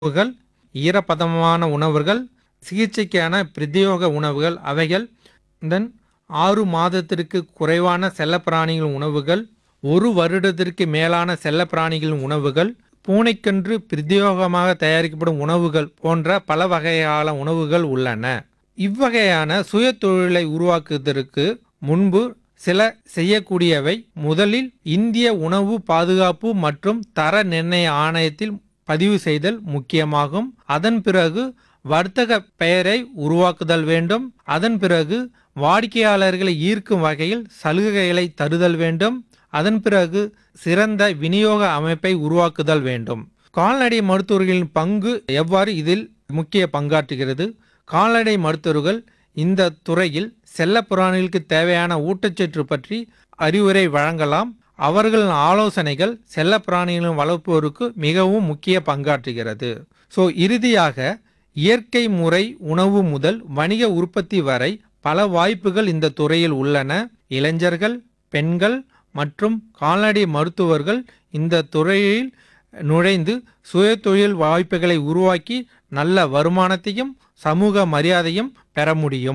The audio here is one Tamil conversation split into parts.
உணவுகள் ஈரப்பதமான உணவுகள் சிகிச்சைக்கான பிரத்யேக உணவுகள் அவைகள் தென் ஆறு மாதத்திற்கு குறைவான செல்லப்பிராணிகள் உணவுகள் ஒரு வருடத்திற்கு மேலான செல்லப்பிராணிகளின் உணவுகள் பூனைக்கன்று பிரத்யேகமாக தயாரிக்கப்படும் உணவுகள் போன்ற பல வகையான உணவுகள் உள்ளன இவ்வகையான சுய தொழிலை உருவாக்குவதற்கு முன்பு சில செய்யக்கூடியவை முதலில் இந்திய உணவு பாதுகாப்பு மற்றும் தர நிர்ணய ஆணையத்தில் பதிவு செய்தல் முக்கியமாகும் அதன் பிறகு வர்த்தக பெயரை உருவாக்குதல் வேண்டும் அதன் பிறகு வாடிக்கையாளர்களை ஈர்க்கும் வகையில் சலுகைகளை தருதல் வேண்டும் அதன் பிறகு சிறந்த விநியோக அமைப்பை உருவாக்குதல் வேண்டும் கால்நடை மருத்துவர்களின் பங்கு எவ்வாறு இதில் முக்கிய பங்காற்றுகிறது கால்நடை மருத்துவர்கள் இந்த துறையில் செல்லப்பிராணிகளுக்கு தேவையான ஊட்டச்சத்து பற்றி அறிவுரை வழங்கலாம் அவர்களின் ஆலோசனைகள் செல்லப்பிராணிகளின் வளர்ப்போருக்கு மிகவும் முக்கிய பங்காற்றுகிறது ஸோ இறுதியாக இயற்கை முறை உணவு முதல் வணிக உற்பத்தி வரை பல வாய்ப்புகள் இந்த துறையில் உள்ளன இளைஞர்கள் பெண்கள் மற்றும் கால்நடை மருத்துவர்கள் இந்த துறையில் நுழைந்து சுயதொழில் வாய்ப்புகளை உருவாக்கி நல்ல வருமானத்தையும் சமூக மரியாதையும் பெற முடியும்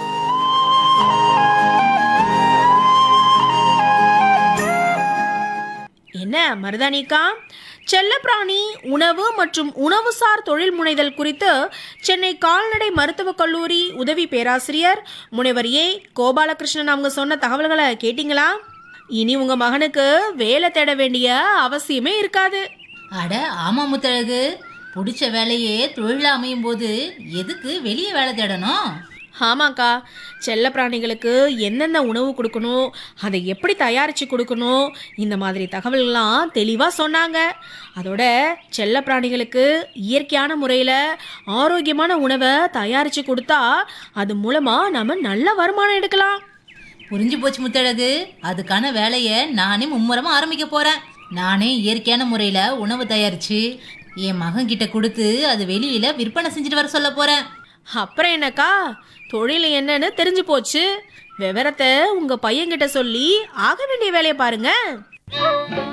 என்ன மருதானிக்கா செல்லப்பிராணி உணவு மற்றும் உணவுசார் தொழில் முனைதல் குறித்து சென்னை கால்நடை மருத்துவக் கல்லூரி உதவி பேராசிரியர் முனைவர் ஏ கோபாலகிருஷ்ணன் அவங்க சொன்ன தகவல்களை கேட்டிங்களா இனி உங்க மகனுக்கு வேலை தேட வேண்டிய அவசியமே இருக்காது அட ஆமா முத்தழகு பிடிச்ச வேலையே தொழிலா அமையும் போது எதுக்கு வெளியே வேலை தேடணும் ஆமாக்கா செல்ல பிராணிகளுக்கு எந்தெந்த உணவு கொடுக்கணும் அதை எப்படி தயாரித்து கொடுக்கணும் இந்த மாதிரி தகவல்கள்லாம் தெளிவாக சொன்னாங்க அதோட செல்ல பிராணிகளுக்கு இயற்கையான முறையில் ஆரோக்கியமான உணவை தயாரித்து கொடுத்தா அது மூலமாக நம்ம நல்ல வருமானம் எடுக்கலாம் புரிஞ்சு போச்சு முத்தழகு அதுக்கான வேலையை நானே மும்முரமா ஆரம்பிக்க போறேன் நானே இயற்கையான முறையில உணவு தயாரிச்சு என் மகன் கிட்ட கொடுத்து அது வெளியில விற்பனை செஞ்சுட்டு வர சொல்ல போறேன் அப்புறம் என்னக்கா தொழில் என்னன்னு தெரிஞ்சு போச்சு விவரத்தை உங்கள் பையன்கிட்ட சொல்லி ஆக வேண்டிய வேலையை பாருங்க